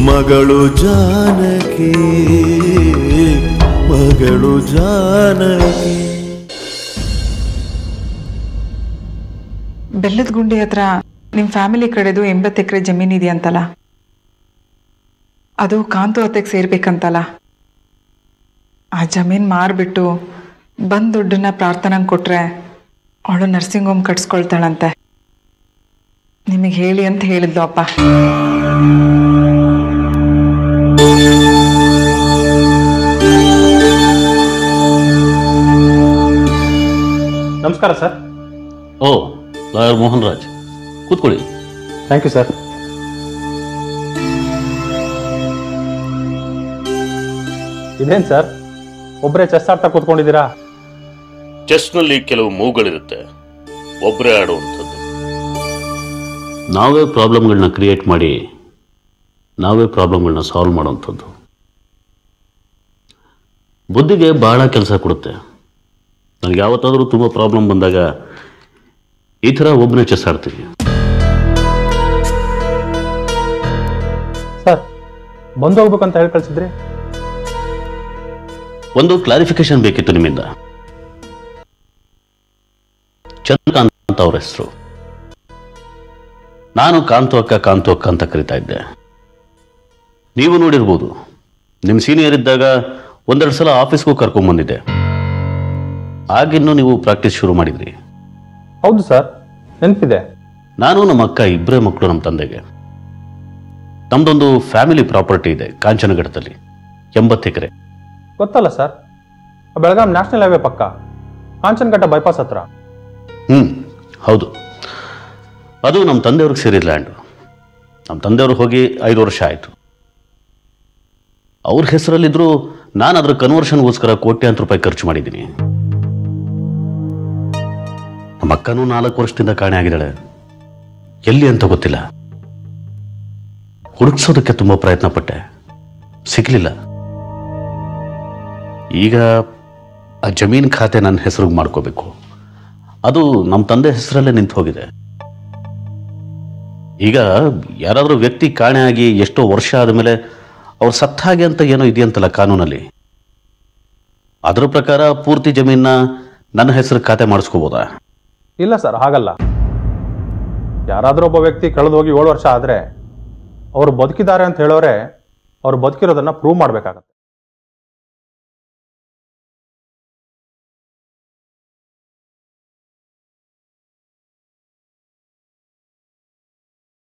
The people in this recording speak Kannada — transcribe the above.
ಮಗಳು ಜಾನಕಿ ಮಗಳು ಜಾನಕಿ ಬೆಲ್ಲದ ಗುಂಡಿ ಹತ್ರ ನಿಮ್ಮ ಫ್ಯಾಮಿಲಿ ಕಡೆದು ಎಂಬತ್ತು ಎಕರೆ ಜಮೀನು ಇದೆಯಂತಲ್ಲ ಅದು ಕಾಂತು ಅತ್ತೆಗೆ ಸೇರ್ಬೇಕಂತಲ್ಲ ಆ ಜಮೀನು ಮಾರ್ಬಿಟ್ಟು ಬಂದ್ ದುಡ್ಡನ್ನ ಪ್ರಾರ್ಥನೆಗೆ ಕೊಟ್ರೆ ಅವಳು ನರ್ಸಿಂಗ್ ಹೋಮ್ ಕಟ್ಸ್ಕೊಳ್ತಾಳಂತೆ ನಿಮಗೆ ಹೇಳಿ ಅಂತ ಹೇಳಿದ್ಲು ಅಪ್ಪ ನಮಸ್ಕಾರ ಸರ್ ಓ ಲಾಯರ್ ಮೋಹನ್ ರಾಜ್ ಕೂತ್ಕೊಳ್ಳಿ ಥ್ಯಾಂಕ್ ಯು ಸರ್ ಇದೇನು ಸರ್ ಒಬ್ಬರೇ ಚೆಸ್ ಆಡ್ತಾ ಕೂತ್ಕೊಂಡಿದ್ದೀರಾ ಚೆಸ್ನಲ್ಲಿ ಕೆಲವು ಮೂಗಳಿರುತ್ತೆ ಒಬ್ಬರೇ ಆಡುವಂಥದ್ದು ನಾವೇ ಪ್ರಾಬ್ಲಮ್ಗಳನ್ನ ಕ್ರಿಯೇಟ್ ಮಾಡಿ ನಾವೇ ಪ್ರಾಬ್ಲಮ್ಗಳನ್ನ ಸಾಲ್ವ್ ಮಾಡುವಂಥದ್ದು ಬುದ್ಧಿಗೆ ಬಹಳ ಕೆಲಸ ಕೊಡುತ್ತೆ ನನಗೆ ಯಾವತ್ತಾದರೂ ತುಂಬ ಪ್ರಾಬ್ಲಮ್ ಬಂದಾಗ ಈ ಥರ ಒಬ್ಬನೇ ಚೆಸ್ ಆಡ್ತೀನಿ ಸರ್ ಬಂದು ಹೋಗ್ಬೇಕಂತ ಹೇಳಿ ಕಳಿಸಿದ್ರಿ ಒಂದು ಕ್ಲಾರಿಫಿಕೇಶನ್ ಬೇಕಿತ್ತು ನಿಮ್ಮಿಂದ ಚಂದ್ರಕಾಂತ್ ಅಂತ ಅವ್ರ ಹೆಸರು ನಾನು ಕಾಂತು ಅಕ್ಕ ಕಾಂತು ಅಕ್ಕ ಅಂತ ಕರಿತಾ ಇದ್ದೆ ನೀವು ನೋಡಿರ್ಬೋದು ನಿಮ್ಮ ಸೀನಿಯರ್ ಇದ್ದಾಗ ಒಂದೆರಡು ಸಲ ಆಫೀಸ್ಗೂ ಕರ್ಕೊಂಡ್ಬಂದಿದ್ದೆ ಆಗಿನ್ನೂ ನೀವು ಪ್ರಾಕ್ಟೀಸ್ ಶುರು ಮಾಡಿದ್ರಿ ಹೌದು ಸರ್ ನೆನಪಿದೆ ನಾನು ನಮ್ಮ ಅಕ್ಕ ಇಬ್ಬರೇ ಮಕ್ಕಳು ನಮ್ಮ ತಂದೆಗೆ ನಮ್ದೊಂದು ಫ್ಯಾಮಿಲಿ ಪ್ರಾಪರ್ಟಿ ಇದೆ ಕಾಂಚನಗಡದಲ್ಲಿ ಎಂಬತ್ತು ಎಕರೆ ಗೊತ್ತಲ್ಲ ಸರ್ ಬೆಳಗಾಂ ನ್ಯಾಷನಲ್ ಹೈವೇ ಪಕ್ಕ ಕಾಂಚನಘಟ್ಟ ಬೈಪಾಸ್ ಹತ್ರ ಹ್ಞೂ ಹೌದು ಅದು ನಮ್ಮ ತಂದೆಯವ್ರಿಗೆ ಸೇರಿದ ಲ್ಯಾಂಡು ನಮ್ಮ ತಂದೆಯವರು ಹೋಗಿ ಐದು ವರ್ಷ ಆಯಿತು ಅವ್ರ ಹೆಸರಲ್ಲಿದ್ದರೂ ನಾನು ಅದರ ಕನ್ವರ್ಷನ್ಗೋಸ್ಕರ ಕೋಟ್ಯಾಂತರ ರೂಪಾಯಿ ಖರ್ಚು ಮಾಡಿದ್ದೀನಿ ನಮ್ಮ ಅಕ್ಕನೂ ನಾಲ್ಕು ವರ್ಷದಿಂದ ಕಾಣೆ ಆಗಿದ್ದಾಳೆ ಎಲ್ಲಿ ಅಂತ ಗೊತ್ತಿಲ್ಲ ಹುಡುಕ್ಸೋದಕ್ಕೆ ತುಂಬ ಪ್ರಯತ್ನ ಪಟ್ಟೆ ಸಿಗಲಿಲ್ಲ ಈಗ ಆ ಜಮೀನ್ ಖಾತೆ ನನ್ನ ಹೆಸರಿಗೆ ಮಾಡ್ಕೋಬೇಕು ಅದು ನಮ್ಮ ತಂದೆ ಹೆಸರಲ್ಲೇ ನಿಂತು ಹೋಗಿದೆ ಈಗ ಯಾರಾದರೂ ವ್ಯಕ್ತಿ ಕಾಣೆ ಆಗಿ ಎಷ್ಟೋ ವರ್ಷ ಆದಮೇಲೆ ಅವ್ರು ಸತ್ತ ಹಾಗೆ ಅಂತ ಏನೋ ಇದೆಯಂತಲ್ಲ ಕಾನೂನಲ್ಲಿ ಅದರ ಪ್ರಕಾರ ಪೂರ್ತಿ ಜಮೀನ ನನ್ನ ಹೆಸರು ಖಾತೆ ಮಾಡಿಸ್ಕೋಬೋದಾ ಇಲ್ಲ ಸರ್ ಹಾಗಲ್ಲ ಯಾರಾದರೂ ಒಬ್ಬ ವ್ಯಕ್ತಿ ಕಳೆದು ಹೋಗಿ ಏಳು ವರ್ಷ ಆದರೆ ಅವರು ಬದುಕಿದ್ದಾರೆ ಅಂತ ಹೇಳೋರೆ ಅವ್ರು ಬದುಕಿರೋದನ್ನ ಪ್ರೂವ್ ಮಾಡಬೇಕಾಗತ್ತೆ